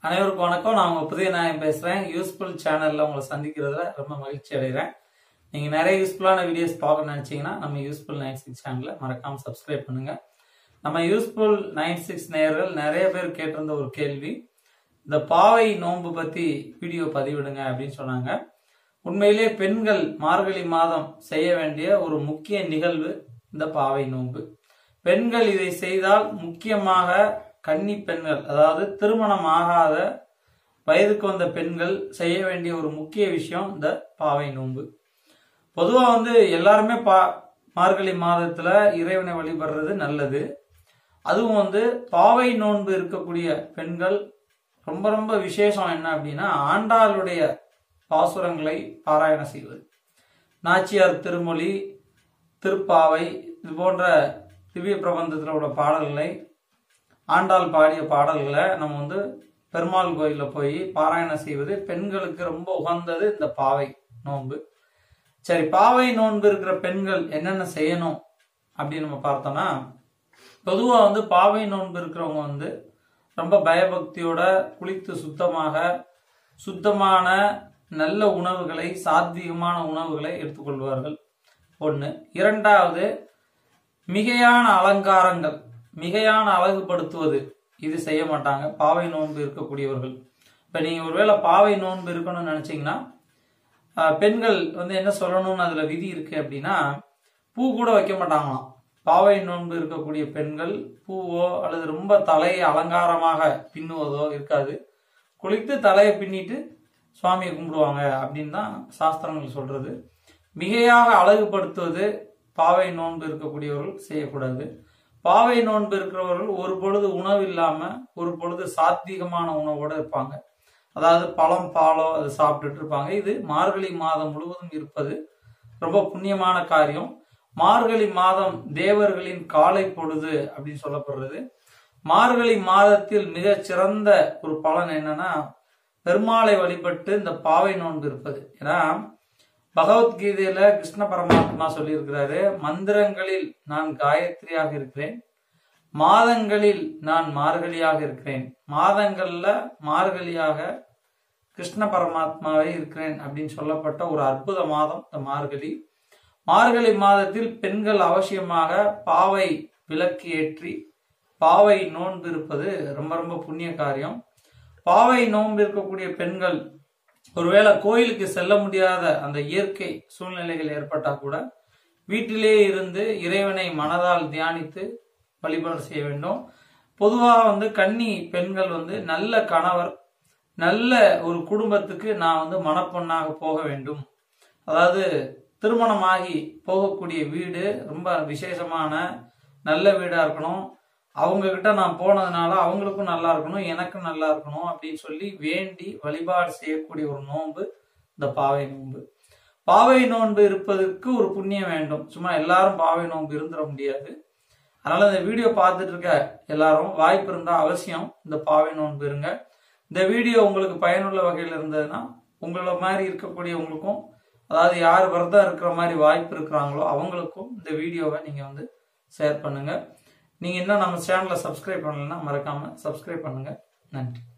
அனைவருக்கும் வணக்கம் நான் உங்க புதிய நாயம் பேசுறேன் யூஸ்ஃபுல் சேனல்ல உங்களை சந்திக்கிறதுல ரொம்ப மகிழ்ச்சி அடைகிறேன் நீங்க நிறைய யூஸ்ஃபுல்லான வீடியோஸ் பார்க்க நினைச்சீங்கன்னா நம்ம யூஸ்ஃபுல் நைன் சிக்ஸ் சேனலை மறக்காம சப்ஸ்கிரைப் பண்ணுங்க நம்ம யூஸ்ஃபுல் நைன் சிக்ஸ் நேயர்கள் நிறைய பேர் கேட்டிருந்த ஒரு கேள்வி இந்த பாவை நோன்பு பத்தி வீடியோ பதிவிடுங்க அப்படின்னு சொன்னாங்க உண்மையிலே பெண்கள் மார்கழி மாதம் செய்ய வேண்டிய ஒரு முக்கிய நிகழ்வு இந்த பாவை நோன்பு பெண்கள் இதை செய்தால் முக்கியமாக கன்னி பெண்கள் அதாவது திருமணம் ஆகாத வயதுக்கு வந்த பெண்கள் செய்ய வேண்டிய ஒரு முக்கிய விஷயம் இந்த பாவை நோன்பு பொதுவா வந்து எல்லாருமே பா மார்கழி மாதத்துல இறைவனை வழிபடுறது நல்லது அதுவும் வந்து பாவை நோன்பு இருக்கக்கூடிய பெண்கள் ரொம்ப ரொம்ப விசேஷம் என்ன அப்படின்னா ஆண்டாளுடைய பாசுரங்களை பாராயணம் செய்வது நாச்சியார் திருமொழி திருப்பாவை இது போன்ற திவ்ய பிரபந்தத்தில் உள்ள பாடல்களை ஆண்டாள் பாடிய பாடல்களை நம்ம வந்து பெருமாள் கோயிலில் போய் பாராயணம் செய்வது பெண்களுக்கு ரொம்ப உகந்தது இந்த பாவை நோன்பு சரி பாவை நோன்பு இருக்கிற பெண்கள் என்னென்ன செய்யணும் அப்படின்னு நம்ம பார்த்தோம்னா பொதுவாக வந்து பாவை நோன்பு இருக்கிறவங்க வந்து ரொம்ப பயபக்தியோட குளித்து சுத்தமாக சுத்தமான நல்ல உணவுகளை சாத்வீகமான உணவுகளை எடுத்துக்கொள்வார்கள் ஒன்று இரண்டாவது மிகையான அலங்காரங்கள் மிகையான அழகுபடுத்துவது இது செய்ய மாட்டாங்க பாவை நோன்பு இருக்கக்கூடியவர்கள் இப்போ நீங்கள் ஒருவேளை பாவை நோன்பு இருக்கணும்னு நினச்சிங்கன்னா பெண்கள் வந்து என்ன சொல்லணும்னு அதில் விதி இருக்கு அப்படின்னா பூ கூட வைக்க மாட்டாங்களாம் பாவை நோன்பு இருக்கக்கூடிய பெண்கள் பூவோ அல்லது ரொம்ப தலையை அலங்காரமாக பின்னுவதோ இருக்காது குளித்து தலையை பின்னிட்டு சுவாமியை கும்பிடுவாங்க அப்படின்னு தான் சாஸ்திரங்கள் சொல்றது மிகையாக அழகுபடுத்துவது பாவை நோன்பு இருக்கக்கூடியவர்கள் செய்யக்கூடாது பாவை நோன்பு இருக்கிறவர்கள் ஒரு பொழுது உணவு இல்லாம ஒரு பொழுது சாத்வீகமான உணவோட இருப்பாங்க அதாவது பழம் பாலோ அது சாப்பிட்டுட்டு இருப்பாங்க இது மார்கழி மாதம் முழுவதும் இருப்பது ரொம்ப புண்ணியமான காரியம் மார்கழி மாதம் தேவர்களின் காலை பொழுது அப்படின்னு சொல்லப்படுறது மார்கழி மாதத்தில் மிக சிறந்த ஒரு பலன் என்னன்னா பெருமாளை வழிபட்டு இந்த பாவை நோன்பு இருப்பது ஏன்னா பகவத்கீதையில கிருஷ்ண பரமாத்மா சொல்லியிருக்கிறாரு மந்திரங்களில் நான் காயத்ரியாக இருக்கிறேன் மாதங்களில் நான் மார்கழியாக இருக்கிறேன் மாதங்கள்ல மார்கழியாக கிருஷ்ண பரமாத்மாவே இருக்கிறேன் அப்படின்னு சொல்லப்பட்ட ஒரு அற்புத மாதம் இந்த மார்கழி மார்கழி மாதத்தில் பெண்கள் அவசியமாக பாவை விளக்கு ஏற்றி பாவை நோன்பு இருப்பது ரொம்ப ரொம்ப புண்ணிய காரியம் பாவை நோன்பு இருக்கக்கூடிய பெண்கள் ஒருவேளை கோயிலுக்கு செல்ல முடியாத அந்த இயற்கை சூழ்நிலைகள் ஏற்பட்டா கூட வீட்டிலே இருந்து இறைவனை மனதால் தியானித்து வழிபாடு செய்ய வேண்டும் பொதுவாக வந்து கன்னி பெண்கள் வந்து நல்ல கணவர் நல்ல ஒரு குடும்பத்துக்கு நான் வந்து மணப்பொண்ணாக போக வேண்டும் அதாவது திருமணமாகி போகக்கூடிய வீடு ரொம்ப விசேஷமான நல்ல வீடா இருக்கணும் அவங்க கிட்ட நான் போனதுனால அவங்களுக்கும் நல்லா இருக்கணும் எனக்கும் நல்லா இருக்கணும் அப்படின்னு சொல்லி வேண்டி வழிபாடு செய்யக்கூடிய ஒரு நோன்பு இந்த பாவை நோன்பு பாவை நோன்பு இருப்பதற்கு ஒரு புண்ணியம் வேண்டும் சும்மா எல்லாரும் பாவை நோன்பு இருந்துட முடியாது அதனால இந்த வீடியோ பார்த்துட்டு இருக்க எல்லாரும் வாய்ப்பு இருந்தா அவசியம் இந்த பாவை நோன்பு இருங்க இந்த வீடியோ உங்களுக்கு பயனுள்ள வகையில் இருந்ததுன்னா உங்கள மாதிரி இருக்கக்கூடியவங்களுக்கும் அதாவது யார் விரதம் இருக்கிற மாதிரி வாய்ப்பு இருக்கிறாங்களோ அவங்களுக்கும் இந்த வீடியோவை நீங்க வந்து ஷேர் பண்ணுங்க நீங்க இன்னும் நம்ம சேனலை சப்ஸ்கிரைப் பண்ணலைன்னா மறக்காம சப்ஸ்கிரைப் பண்ணுங்க நன்றி